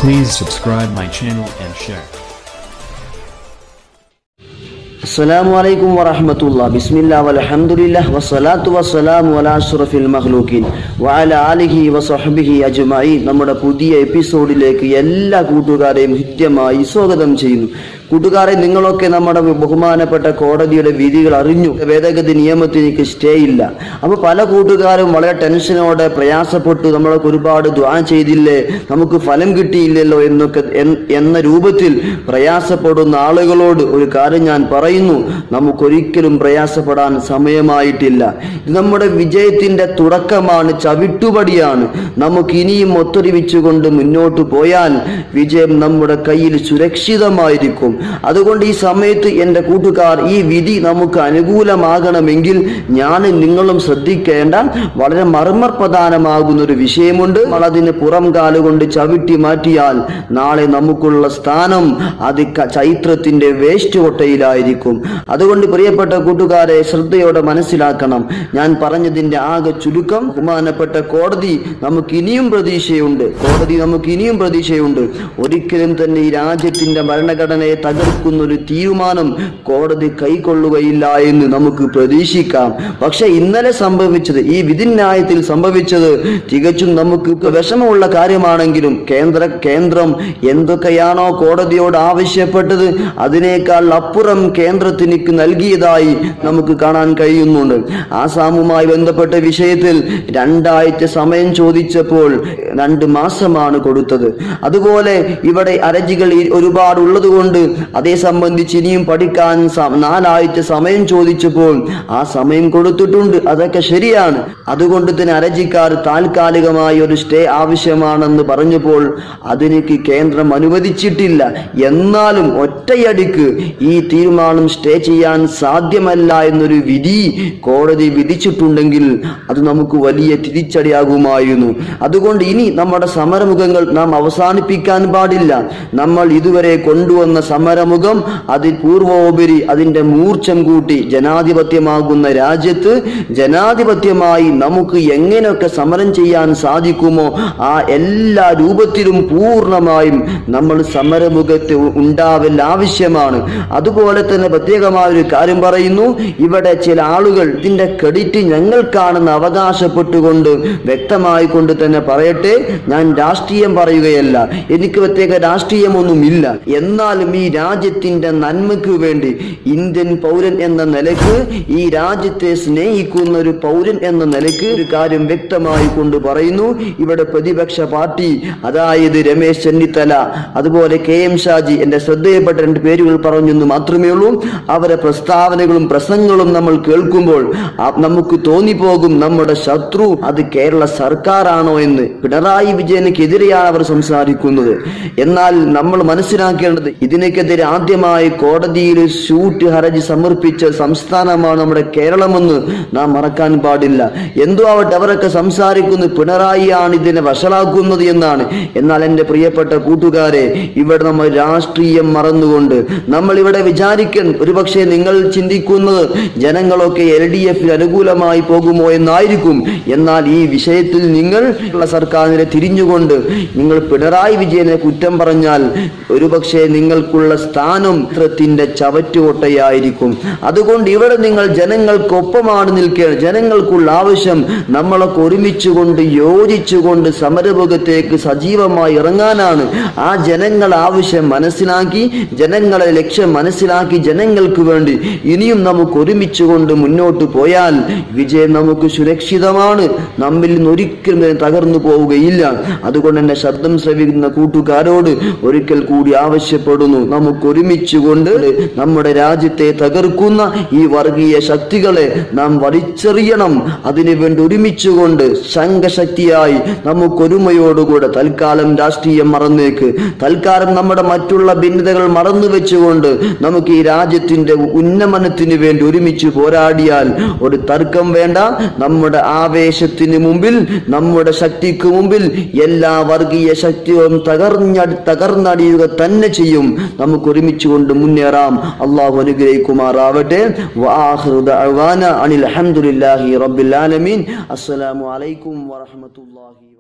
Please subscribe my channel and share. السلام عليكم ورحمة الله بسم الله والحمد لله والصلاة والسلام على أشرف المخلوقين وعلى آله وصحبه أجمعين നമ്മുടെ പുതിയ എപ്പിസോഡിലേക്ക് എല്ലാ കൂട്ടുകാരെയും ഹൃദ്യമായി സ്വാഗതം ചെയ്യുന്നു കൂട്ടുകാരെ നിങ്ങളൊക്കെ നമ്മുടെ ബഹുമാനപ്പെട്ട കോടതിയുടെ വിധികൾ അറിഞ്ഞു ഭേദഗതി നിയമത്തിന് സ്റ്റേ ഇല്ല അപ്പൊ പല കൂട്ടുകാരും വളരെ ടെൻഷനോടെ പ്രയാസപ്പെട്ടു നമ്മളൊക്കെ ഒരുപാട് ദ്വാ ചെയ്തില്ലേ നമുക്ക് ഫലം കിട്ടിയില്ലല്ലോ എന്നൊക്കെ എൻ- എന്ന രൂപത്തിൽ പ്രയാസപ്പെടുന്ന ആളുകളോട് ഒരു കാര്യം ഞാൻ പറയുന്നു നമുക്കൊരിക്കലും പ്രയാസപ്പെടാൻ സമയമായിട്ടില്ല ഇത് നമ്മുടെ വിജയത്തിന്റെ തുടക്കമാണ് ചവിട്ടുപടിയാണ് നമുക്ക് ഇനിയും ഒത്തൊരുമിച്ചുകൊണ്ട് മുന്നോട്ട് പോയാൽ വിജയം നമ്മുടെ കയ്യിൽ സുരക്ഷിതമായിരിക്കും അതുകൊണ്ട് ഈ സമയത്ത് എൻ്റെ കൂട്ടുകാർ ഈ വിധി നമുക്ക് അനുകൂലമാകണമെങ്കിൽ ഞാൻ നിങ്ങളും ശ്രദ്ധിക്കേണ്ട വളരെ മർമ്മപ്രധാനമാകുന്ന ഒരു വിഷയമുണ്ട് നമ്മൾ അതിന് പുറം കാലുകൊണ്ട് ചവിട്ടി മാറ്റിയാൽ നാളെ നമുക്കുള്ള സ്ഥാനം അത് ക- ചൈത്രത്തിന്റെ വേസ്റ്റ് കൊട്ടയിലായിരിക്കും അതുകൊണ്ട് പ്രിയപ്പെട്ട കൂട്ടുകാരെ ശ്രദ്ധയോടെ മനസ്സിലാക്കണം ഞാൻ പറഞ്ഞതിന്റെ ആകെ ചുരുക്കം ബഹുമാനപ്പെട്ട കോടതി നമുക്ക് ഇനിയും പ്രതീക്ഷയുണ്ട് കോടതി നമുക്ക് ഇനിയും പ്രതീക്ഷയുണ്ട് ഒരിക്കലും തന്നെ ഈ രാജ്യത്തിന്റെ ഭരണഘടനയെ തകർക്കുന്ന ഒരു തീരുമാനം കോടതി കൈക്കൊള്ളുകയില്ല എന്ന് നമുക്ക് പ്രതീക്ഷിക്കാം പക്ഷെ ഇന്നലെ സംഭവിച്ചത് ഈ വിധിന്യായത്തിൽ സംഭവിച്ചത് തികച്ചും നമുക്ക് വിഷമമുള്ള കാര്യമാണെങ്കിലും കേന്ദ്ര കേന്ദ്രം എന്തൊക്കെയാണോ കോടതിയോട് ആവശ്യപ്പെട്ടത് അതിനേക്കാൾ അപ്പുറം കേന്ദ്രത്തിന് നൽകിയതായി നമുക്ക് കാണാൻ കഴിയുന്നുണ്ട് ആസാമുമായി ബന്ധപ്പെട്ട വിഷയത്തിൽ രണ്ടാഴ്ച സമയം ചോദിച്ചപ്പോൾ രണ്ട് മാസമാണ് കൊടുത്തത് അതുപോലെ ഇവിടെ അരജികൾ ഈ ഒരുപാട് ഉള്ളത് കൊണ്ട് അതേ സംബന്ധിച്ച് ഇനിയും പഠിക്കാൻ സ- നാലാഴ്ച സമയം ചോദിച്ചപ്പോൾ ആ സമയം കൊടുത്തിട്ടുണ്ട് അതൊക്കെ ശരിയാണ് അതുകൊണ്ട് തന്നെ അരജിക്കാർ താൽക്കാലികമായി ഒരു സ്റ്റേ ആവശ്യമാണെന്ന് പറഞ്ഞപ്പോൾ അതിലേക്ക് കേന്ദ്രം അനുവദിച്ചിട്ടില്ല എന്നാലും ഒറ്റയടിക്ക് ഈ തീരുമാനം സ്റ്റേ ചെയ്യാൻ സാധ്യമല്ല എന്നൊരു വിധി കോടതി വിധിച്ചിട്ടുണ്ടെങ്കിൽ അത് നമുക്ക് വലിയ തിരിച്ചടിയാകുമായിരുന്നു അതുകൊണ്ട് ഇനി നമ്മുടെ സമരമുഖങ്ങൾ നാം അവസാനിപ്പിക്കാൻ പാടില്ല നമ്മൾ ഇതുവരെ കൊണ്ടുവന്ന സമരമുഖം അതിൽ പൂർവോപരി അതിന്റെ മൂർച്ഛം കൂട്ടി ജനാധിപത്യമാകുന്ന രാജ്യത്ത് ജനാധിപത്യമായി നമുക്ക് എങ്ങനെയൊക്കെ സമരം ചെയ്യാൻ സാധിക്കുമോ ആ എല്ലാ രൂപത്തിലും പൂർണ്ണമായും നമ്മൾ സമരമുഖത്ത് ഉണ്ടാവൽ ആവശ്യമാണ് അതുപോലെ തന്നെ പ്രത്യേകമായ ഒരു കാര്യം പറയുന്നു ഇവിടെ ചില ആളുകൾ ഇതിന്റെ ക്രെഡിറ്റ് ഞങ്ങൾക്കാണെന്ന് അവകാശപ്പെട്ടുകൊണ്ട് വ്യക്തമായി കൊണ്ട് തന്നെ പറയട്ടെ ഞാൻ രാഷ്ട്രീയം പറയുകയല്ല എനിക്ക് പ്രത്യേക രാഷ്ട്രീയമൊന്നുമില്ല എന്നാലും ഈ രാജ്യത്തിന്റെ നന്മയ്ക്ക് വേണ്ടി ഇന്ത്യൻ പൗരൻ എന്ന നിലക്ക് ഈ രാജ്യത്തെ സ്നേഹിക്കുന്ന ഒരു പൗരൻ എന്ന നിലക്ക് ഒരു കാര്യം വ്യക്തമായി കൊണ്ട് പറയുന്നു ഇവിടെ പ്രതിപക്ഷ പാർട്ടി അതായത് രമേശ് ചെന്നിത്തല അതുപോലെ കെ എം ഷാജി എന്റെ ശ്രദ്ധയിൽപ്പെട്ട രണ്ട് പേരുകൾ പറഞ്ഞെന്ന് മാത്രമേ ഉള്ളൂ അവരെ പ്രസ്താവനകളും പ്രസംഗങ്ങളും നമ്മൾ കേൾക്കുമ്പോൾ ആ നമുക്ക് തോന്നിപ്പോകും നമ്മുടെ ശത്രു അത് കേരള സർക്കാരാണോ എന്ന് പിണറായി വിജയനെതിരെയാണ് അവർ സംസാരിക്കുന്നത് എന്നാൽ നമ്മൾ മനസ്സിലാക്കേണ്ടത് ഇതിനെതിരെ ആദ്യമായി കോടതിയിൽ ഷൂട്ട് ഹർജി സമർപ്പിച്ച സംസ്ഥാനമാണ് നമ്മുടെ കേരളമെന്ന് നാം മറക്കാൻ പാടില്ല എന്തോ ആവട്ടെ അവരൊക്കെ സംസാരിക്കുന്നു പിണറായിയാണ് ഇതിനെ വഷളാക്കുന്നത് എന്നാണ് എന്നാൽ എൻ്റെ പ്രിയപ്പെട്ട കൂട്ടുകാരെ ഇവിടെ നമ്മൾ രാഷ്ട്രീയം മറന്നുകൊണ്ട് നമ്മൾ ഇവിടെ വിചാരിക്കാൻ ഒരുപക്ഷെ നിങ്ങൾ ചിന്തിക്കുന്നത് ജനങ്ങളൊക്കെ എൽ ഡി എഫിൽ അനുകൂലമായി പോകുമോ എന്നായിരിക്കും എന്നാൽ ഈ വിഷയത്തിൽ നിങ്ങൾ ഉള്ള സർക്കാരിനെ തിരിഞ്ഞുകൊണ്ട് നിങ്ങൾ പിണറായി വിജയനെ കുറ്റം പറഞ്ഞാൽ ഒരുപക്ഷെ നിങ്ങൾക്കുള്ള സ്ഥാനം ചിത്രത്തിന്റെ ചവറ്റുകൊട്ടയായിരിക്കും അതുകൊണ്ട് ഇവിടെ നിങ്ങൾ ജനങ്ങൾക്കൊപ്പമാണ് നിൽക്കേണ്ടത് ജനങ്ങൾക്കുള്ള ആവശ്യം നമ്മളൊക്കെ ഒരുമിച്ചുകൊണ്ട് യോജിച്ചുകൊണ്ട് സമരമുഖത്തേക്ക് സജീവമായി ഇറങ്ങാനാണ് ആ ജനങ്ങൾ ആവശ്യം മനസ്സിലാക്കി ജനങ്ങളെ ലക്ഷ്യം മനസ്സിലാക്കി ജനങ്ങൾക്ക് വേണ്ടി ഇനിയും നമുക്ക് ഒരുമിച്ചുകൊണ്ട് മുന്നോട്ട് പോയാൽ വിജയം നമുക്ക് സുരക്ഷിതമാണ് നമ്മിൽ നിന്ന് ഒരിക്കലും ഇത് തകർന്നു പോവുകയില്ല അതുകൊണ്ട് എന്റെ ശബ്ദം ശ്രവിക്കുന്ന കൂട്ടുകാരോട് ഒരിക്കൽ കൂടി ആവശ്യപ്പെടുന്നു നമുക്ക് ഒരുമിച്ചുകൊണ്ട് നമ്മുടെ രാജ്യത്തെ തകർക്കുന്ന ഈ വർഗീയ ശക്തികളെ നാം വലിച്ചെറിയണം അതിനുവേണ്ടി ഒരുമിച്ചുകൊണ്ട് സംഘശക്തിയായി നമുക്കൊരുമയോടുകൂടെ തൽക്കാലം രാഷ്ട്രീയം മറന്നേക്ക് തൽക്കാലം നമ്മുടെ മറ്റുള്ള ഭിന്നതകൾ മറന്നു വെച്ചുകൊണ്ട് നമുക്ക് ഈ രാജ്യത്തിന്റെ ഉന്നമനത്തിന് വേണ്ടി ഒരുമിച്ച് പോരാടിയാൽ ഒരു തർക്കം വേണ്ട നമ്മുടെ ആവേശത്തിന് മുമ്പിൽ നമ്മുടെ ശക്തിക്ക് മുമ്പിൽ എല്ലാ വർഗീയ ശക്തികളും തകർഞ്ഞ തകർന്നടിയുക തന്നെ ചെയ്യും നമുക്ക് ഒരുമിച്ച് കൊണ്ട് മുന്നേറാം അള്ളാഹു അനുഗ്രഹിക്കുമാറാവട്ടെ വആഖിറു ദഅവാന അനിൽ ഹംദുലില്ലാഹി റബ്ബിൽ ആലമീൻ അസ്സലാമു അലൈക്കും വറഹ്മത്തുള്ളാഹി